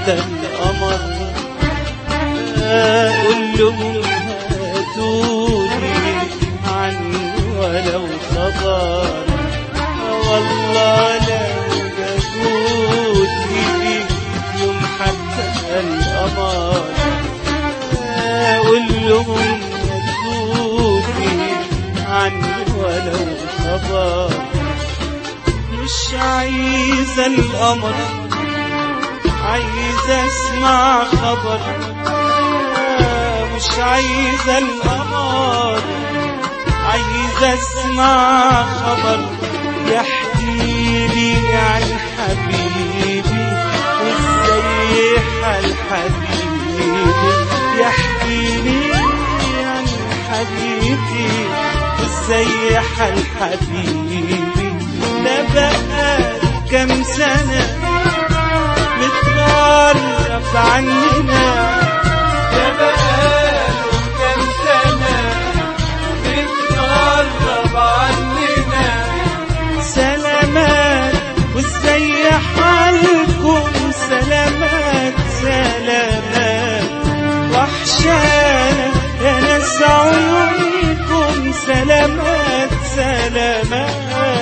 حتى القمر أقول لهم هاتوني عنه ولو خبر والله لو جابوني يوم حتى القمر أقول لهم هاتوني عنه ولو خبر مش عايزة القمر عايزة اسمع خبر مش عايزة القمر عايزة اسمع خبر يحكي لي عن حبيبي وازاي حال حبيبي يحكي لي عن حبيبي وازاي حال حبيبي ده بقى كام سنة متغرب عننا ده بقاله كام سنة متغرب عننا سلامات وازاي حالكم سلامات سلامات وحشانا يا ناس عيونكم سلامات سلامات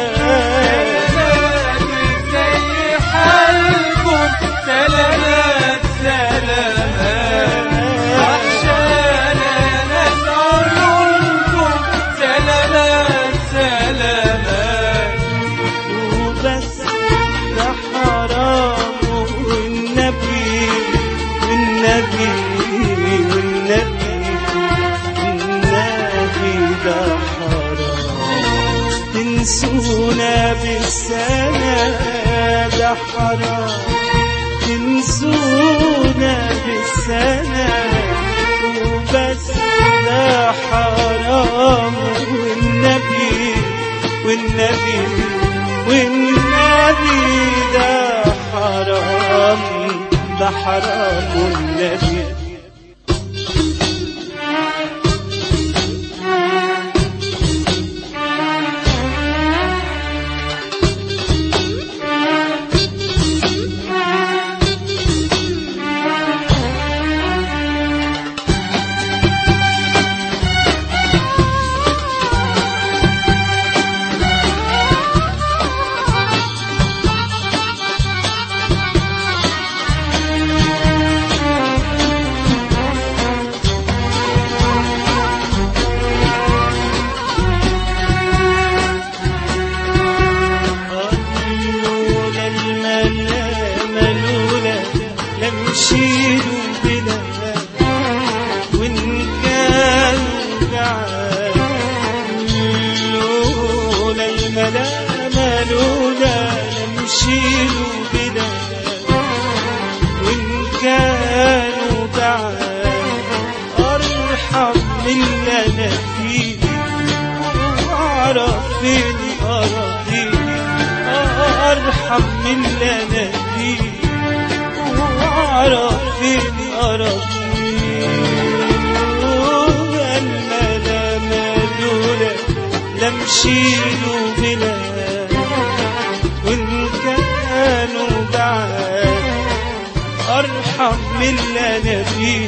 زي حالكم سلامات سلامات وحشانا ناس عيونكم سلامات سلامات وبس ده حرام والنبي والنبي والنبي والنبي ده حرام تنسونا بالسنة ده حرام تنسونا بالسنة وبس ده حرام والنبي والنبي والنبي ده حرام ده حرام والنبي لولا الملامة لولا لمشيلوا بلا وإن كان بعاد لولا الملامة لولا لمشيلوا بلا وإن كانوا بعاد أرحم من اللي أنا فيه وأعرف فين أراضيه أرحم من اللي أنا فيه وأعرف فين أراضيه الملامة لولا لمشيلوا بلا وإن كانوا بعاد أرحم من اللي أنا فيه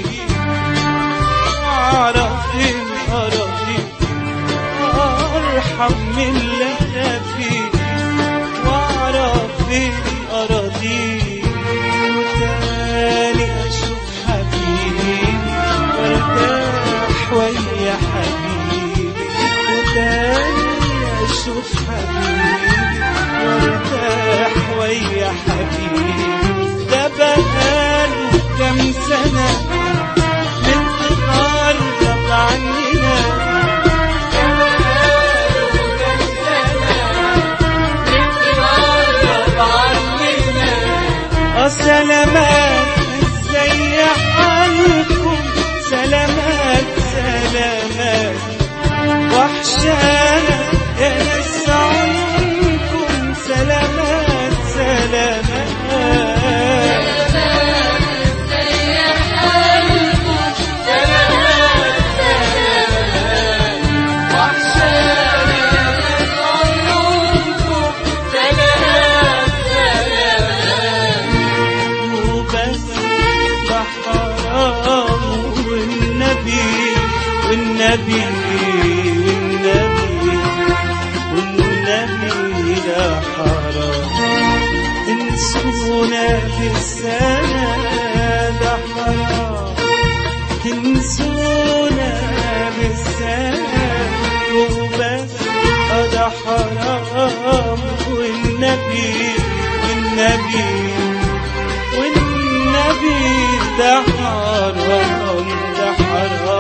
أعرف فين أراضيه أرحم من اللي أنا فيه وأعرف فين أراضيه وتاني أشوف حبيبي وارتاح ويا حبيبي وتاني أشوف حبيبي وارتاح ويا حبيبي ده بقاله كام سنة متغرب عننا آه سلامات ازاي حالكم سلامات سلامات وحشانا يا ناس عيونكم تنسونا بالسنة ده حرام تنسونا بالسنة وبس آه ده حرام والنبي والنبي والنبي ده حرام ده حرام